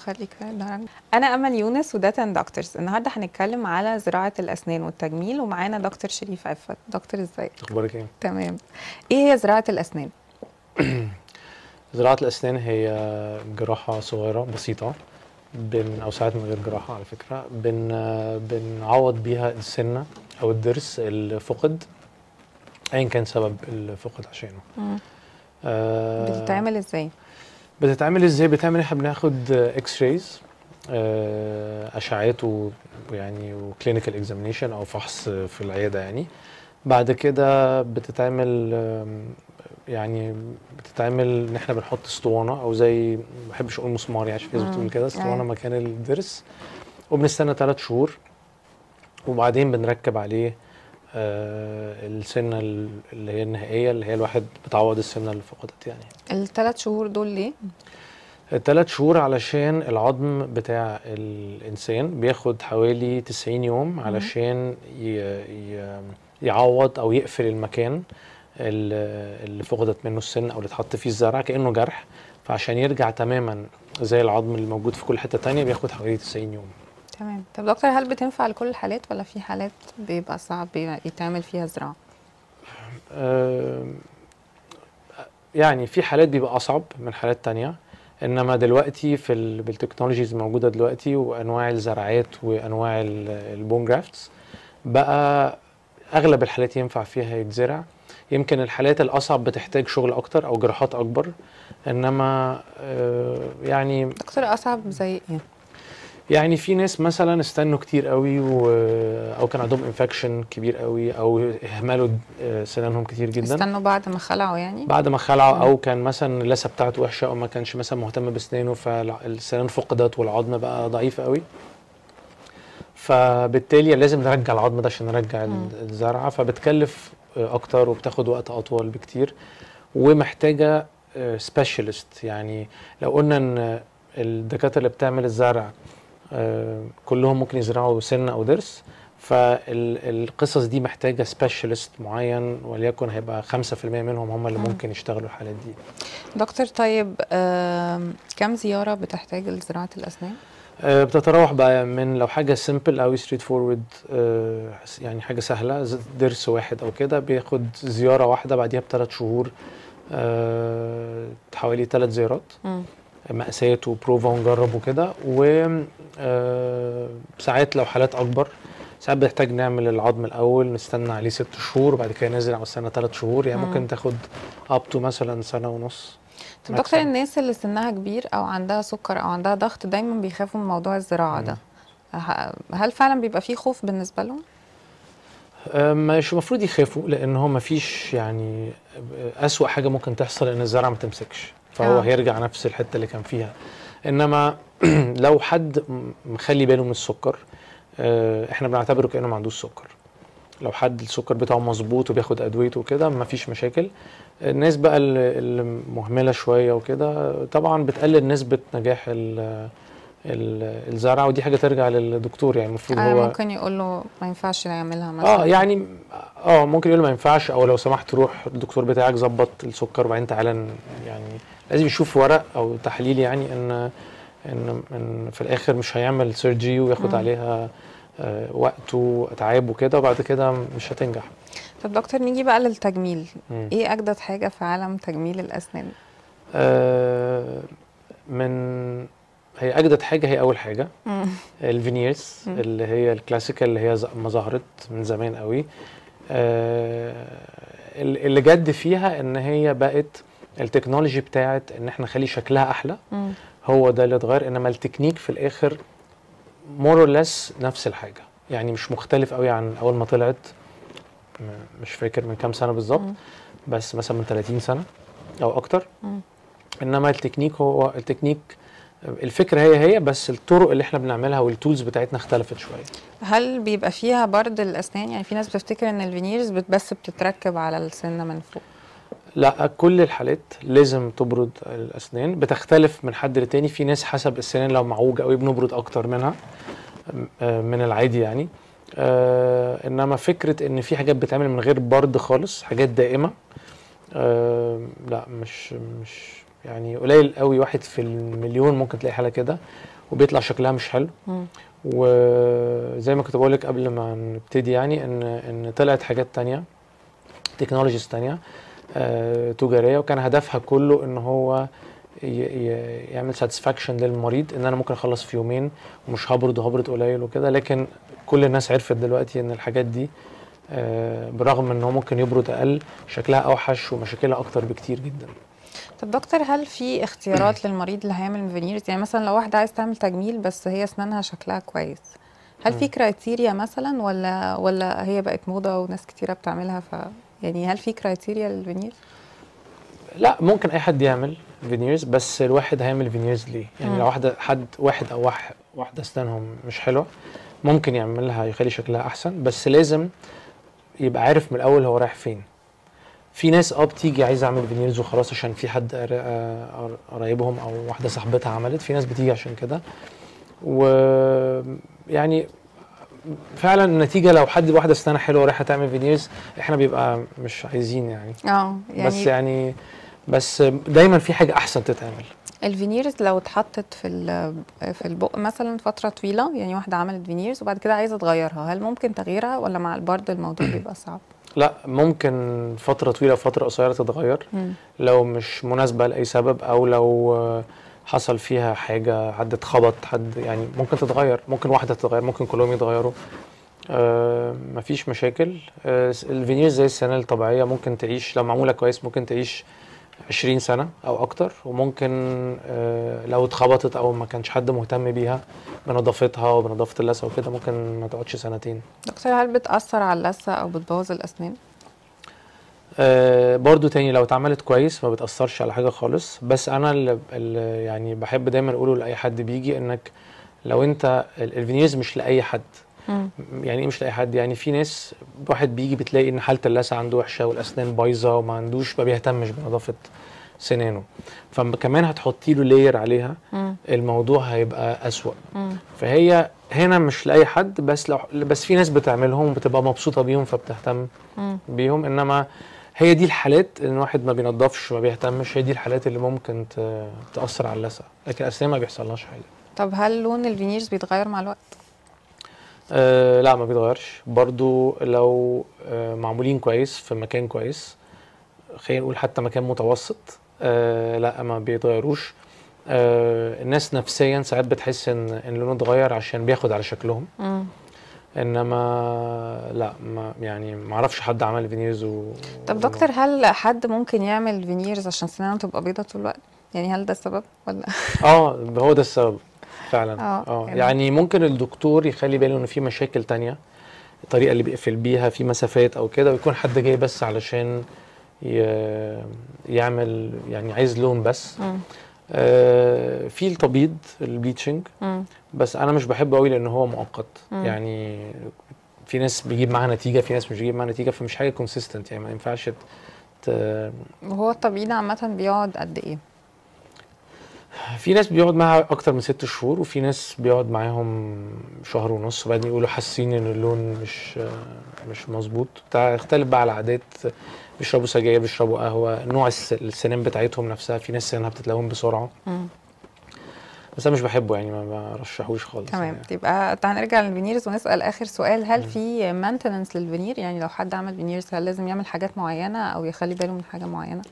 خليك النهارده انا امل يونس وداتا اند دكتورز النهارده هنتكلم على زراعه الاسنان والتجميل ومعانا دكتور شريف عفت دكتور ازيك اخبارك ايه تمام ايه هي زراعه الاسنان زراعه الاسنان هي جراحه صغيره بسيطه بن او ساعات من غير جراحه على فكره بن بنعوض بيها السنه او الضرس اللي فقد ايا كان سبب الفقد عشانه مم. آه، بتتعمل ازاي بتتعمل ازاي بتعمل احنا بناخد اكس رايز اشعاعات و- ويعني وكلينيكال اكزامينيشن او فحص في العياده يعني بعد كده بتتعمل آم، يعني بتتعمل ان احنا بنحط اسطوانه او زي ما بحبش اقول مسمار يعني عشان في ناس مم. بتقول كده اسطوانه أيوة. مكان الضرس وبنستنى ثلاث شهور وبعدين بنركب عليه آه، السنه اللي هي النهائيه اللي هي الواحد بتعوض السنه اللي فقدت يعني الثلاث شهور دول ليه الثلاث شهور علشان العظم بتاع الإنسان بياخد حوالي 90 يوم علشان ي... ي... يعوض أو يقفل المكان ال- اللي فقدت منه السن أو اللي اتحط فيه الزرع كأنه جرح فعشان يرجع تماما زي العظم اللي موجود في كل حتة تانية بياخد حوالي 90 يوم تمام طب دكتور هل بتنفع لكل الحالات ولا في حالات بيبقى صعب يتعمل فيها زراعه آم، يعني في حالات بيبقى اصعب من حالات تانية انما دلوقتي في ال... بالتكنولوجيز الموجوده دلوقتي وانواع الزراعات وانواع ال- البون جرافتس بقى اغلب الحالات ينفع فيها يتزرع يمكن الحالات الاصعب بتحتاج شغل اكتر او جراحات اكبر انما آه، يعني دكتور اصعب زي ايه يعني في ناس مثلا استنوا كتير قوي و... او كان عندهم انفكشن كبير قوي او اهملوا آه، سنانهم كتير جدا استنوا بعد ما خلعوا يعني بعد ما خلعه او كان مثلا اللثه بتاعته وحشه او ما كانش مثلا مهتم باسنانه فالسنان فقدت والعظم بقى ضعيف قوي فبالتالي لازم نرجع العظم ده عشان نرجع مم. الزرعه فبتكلف آه، اكتر وبتاخد وقت اطول بكتير ومحتاجه سبيشالست يعني لو قلنا ان الدكاتره اللي بتعمل الزرع آه، كلهم ممكن يزرعوا سن او ضرس فالقصص دي محتاجه سبيشالست معين وليكن هيبقى 5% منهم هم اللي مم. ممكن يشتغلوا الحالات دي دكتور طيب آم، كم زياره بتحتاج لزراعه الاسنان آه، بتتراوح بقى من لو حاجه سيمبل قوي ستريت فورورد يعني حاجه سهله ز- ضرس واحد او كده بياخد زياره واحده بعديها بثلاث شهور آه، حوالي ثلاث زيارات مم. مقاسات وبروفا ونجرب وكده وساعات لو حالات اكبر ساعات بنحتاج نعمل العظم الاول نستنى عليه ست شهور وبعد كده ننزل على السنه ثلاث شهور يعني مم. ممكن تاخد اب تو مثلا سنه ونص طب دكتور maximum. الناس اللي سنها كبير او عندها سكر او عندها ضغط دايما بيخافوا من موضوع الزراعه مم. ده ه- هل فعلا بيبقى فيه خوف بالنسبه لهم آه، مش المفروض يخافوا لان هو مفيش يعني اسوأ حاجه ممكن تحصل ان الزرعه ما تمسكش فهو آه. هيرجع نفس الحته اللي كان فيها انما لو حد م- مخلي باله من السكر آه، احنا بنعتبره كانه ما عندوش سكر لو حد السكر بتاعه مظبوط وبياخد ادويته وكده مفيش مشاكل الناس بقى اللي اللي مهمله شويه وكده طبعا بتقلل نسبه نجاح ال- ال- الزرعه ودي حاجه ترجع للدكتور يعني المفروض آه هو ممكن يقول له ما ينفعش يعملها مثلا اه يعني اه ممكن يقول ما ينفعش او لو سمحت روح الدكتور بتاعك ظبط السكر وبعدين تعالى ن- يعني لازم يشوف ورق او تحليل يعني ان ان ان في الاخر مش هيعمل سيرجي وياخد مم. عليها آه وقت واتعاب وكده وبعد كده مش هتنجح طب دكتور نيجي بقى للتجميل مم. ايه اجدد حاجه في عالم تجميل الاسنان آه من هي اجدد حاجه هي اول حاجه مم. الفينيرز مم. اللي هي الكلاسيكال اللي هي ز- ما ظهرت من زمان قوي آه، ال- اللي جد فيها ان هي بقت التكنولوجي بتاعت ان احنا نخلي شكلها احلى مم. هو ده اللي اتغير انما التكنيك في الاخر مور اور ليس نفس الحاجه يعني مش مختلف قوي عن اول ما طلعت م- مش فاكر من كام سنه بالظبط مم. بس مثلا من 30 سنه او اكتر مم. انما التكنيك هو التكنيك الفكره هي هي بس الطرق اللي احنا بنعملها والتولز بتاعتنا اختلفت شويه هل بيبقى فيها برد الاسنان يعني في ناس بتفتكر ان الفينيرز بت- بس بتتركب على السنه من فوق لا كل الحالات لازم تبرد الاسنان بتختلف من حد لتاني في ناس حسب السنان لو معوجه قوي بنبرد اكتر منها آه، من العادي يعني آه انما فكره ان في حاجات بتعمل من غير برد خالص حاجات دائمه آه لا مش مش يعني قليل قوي واحد في المليون ممكن تلاقي حاله كده وبيطلع شكلها مش حلو مم. وزي ما كنت بقول لك قبل ما نبتدي يعني ان ان طلعت حاجات تانية تكنولوجيز تانية آه تجاريه وكان هدفها كله ان هو ي- ي- يعمل ساتسفاكشن للمريض ان انا ممكن اخلص في يومين ومش هبرد وهبرد قليل وكده لكن كل الناس عرفت دلوقتي ان الحاجات دي آه برغم ان هو ممكن يبرد اقل شكلها اوحش ومشاكلها اكتر بكتير جدا طب دكتور هل في اختيارات للمريض اللي هيعمل فينيرز يعني مثلا لو واحده عايز تعمل تجميل بس هي اسنانها شكلها كويس هل في مم. كرايتيريا مثلا ولا ولا هي بقت موضه وناس كتيره بتعملها ف يعني هل في كرايتيريا للفينيرز لا ممكن اي حد يعمل فينيرز بس الواحد هيعمل فينيرز ليه يعني مم. لو واحده حد واحد او واحد واحده اسنانهم مش حلوه ممكن يعملها يخلي شكلها احسن بس لازم يبقى عارف من الاول هو رايح فين في ناس اه بتيجي عايزه اعمل فينيرز وخلاص عشان في حد قر- آه، قرايبهم او واحده صاحبتها عملت في ناس بتيجي عشان كده و يعني فعلا النتيجه لو حد واحده اسنانها حلوه رايحه تعمل فينيرز احنا بيبقى مش عايزين يعني اه يعني بس يعني يعني بس دايما في حاجه احسن تتعمل الفينيرز لو اتحطت في ال- في البق مثلا فتره طويله يعني واحده عملت فينيرز وبعد كده عايزه تغيرها هل ممكن تغييرها ولا مع البرد الموضوع بيبقى صعب لا ممكن فتره طويله وفتره قصيره تتغير مم. لو مش مناسبه لاي سبب او لو آه، حصل فيها حاجه حد اتخبط حد يعني ممكن تتغير ممكن واحده تتغير ممكن كلهم يتغيروا آه مفيش مشاكل آه الفينير زي السنه الطبيعيه ممكن تعيش لو معموله كويس ممكن تعيش 20 سنه او اكتر وممكن آه لو اتخبطت او ما كانش حد مهتم بيها بنظافتها وبنظافه اللثه وكده ممكن ما تقعدش سنتين دكتور هل بتاثر على اللثه او بتبوظ الاسنان آه برضو تاني لو اتعملت كويس ما بتأثرش على حاجة خالص بس أنا اللي اللي يعني بحب دايما أقوله لأي حد بيجي إنك لو أنت ال- الفينيرز مش لأي حد مم. يعني إيه مش لأي حد يعني في ناس واحد بيجي بتلاقي إن حالة اللثة عنده وحشة والأسنان بايظة وما عندوش ما بيهتمش بنظافة سنانه فكمان هتحطي له لاير عليها مم. الموضوع هيبقى أسوأ مم. فهي هنا مش لأي حد بس لو بس في ناس بتعملهم وبتبقى مبسوطة بيهم فبتهتم مم. بيهم انما هي دي الحالات ان واحد ما بينضفش ما بيهتمش هي دي الحالات اللي ممكن ت- تاثر على اللثه لكن الاسنان ما بيحصلهاش حاجه طب هل لون الفينيرز بيتغير مع الوقت أه لا ما بيتغيرش برضو لو أه معمولين كويس في مكان كويس خلينا نقول حتى مكان متوسط أه لا ما بيتغيروش أه الناس نفسيا ساعات بتحس ان ان لونه اتغير عشان بياخد على شكلهم مم. انما لا ما يعني ما اعرفش حد عمل فينيرز و طب دكتور هل حد ممكن يعمل فينيرز عشان سنانه تبقى بيضة طول الوقت يعني هل ده السبب ولا اه هو ده السبب فعلا آه، اه يعني- يعني ممكن الدكتور يخلي باله ان في مشاكل تانية الطريقه اللي بيقفل بيها في مسافات او كده ويكون حد جاي بس علشان ي- يعمل يعني عايز لون بس مم. آه في التبييض البليتشنج مم. بس انا مش بحبه قوي لان هو مؤقت مم. يعني في ناس بيجيب معاها نتيجه في ناس مش بيجيب معاها نتيجه فمش حاجه كونسيستنت يعني ما ينفعش ت- وهو التبييض عامة بيقعد قد ايه؟ في ناس بيقعد معاها اكتر من ست شهور وفي ناس بيقعد معاهم شهر ونص وبعدين يقولوا حاسين ان اللون مش مش مظبوط بتاع يختلف بقى على عادات بيشربوا سجاير بيشربوا قهوه نوع الس- السنان بتاعتهم نفسها في ناس سنانها بتتلون بسرعه مم. بس انا مش بحبه يعني ما برشحوش خالص تمام يعني. يبقى تعال نرجع للفينيرز ونسأل آخر سؤال هل في مانتننس للفينير يعني لو حد عمل فينيرز هل لازم يعمل حاجات معينة أو يخلي باله من حاجة معينة؟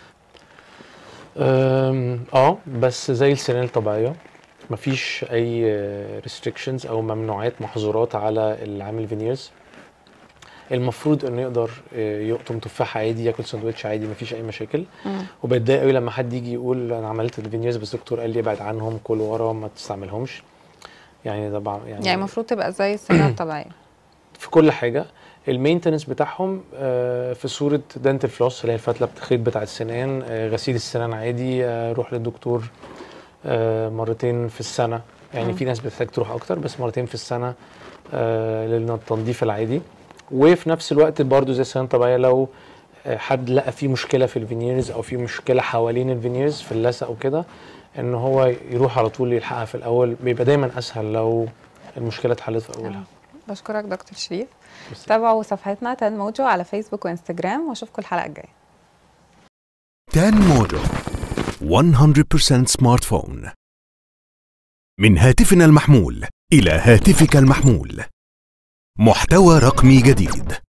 أم، اه بس زي السنان الطبيعيه مفيش اي ريستريكشنز او ممنوعات محظورات على اللي عامل فينيرز المفروض انه يقدر آه، يقطم تفاحه عادي ياكل سندوتش عادي مفيش اي مشاكل مم. وبتضايق قوي لما حد يجي يقول انا عملت الفينيرز بس الدكتور قال لي ابعد عنهم كل ورا ما تستعملهمش يعني طبعا يعني, يعني المفروض تبقى زي السنة الطبيعية في كل حاجه المينتنس بتاعهم آه، في صوره دنتل فلوس اللي هي الفتله الخيط بتاع السنان آه، غسيل السنان عادي آه، روح للدكتور آه، مرتين في السنه يعني مم. في ناس بتحتاج تروح اكتر بس مرتين في السنه آه، للتنظيف العادي وفي نفس الوقت برضو زي السنان الطبيعيه لو آه، حد لقى في مشكله في الفينيرز او في مشكله حوالين الفينيرز في اللثه او كده ان هو يروح على طول يلحقها في الاول بيبقى دايما اسهل لو المشكله اتحلت في اولها تمام. بشكرك دكتور شريف بس. تابعوا صفحتنا تان موجو على فيسبوك وانستجرام واشوفكم الحلقة الجاية تان موجو 100% سمارت فون من هاتفنا المحمول إلى هاتفك المحمول محتوى رقمي جديد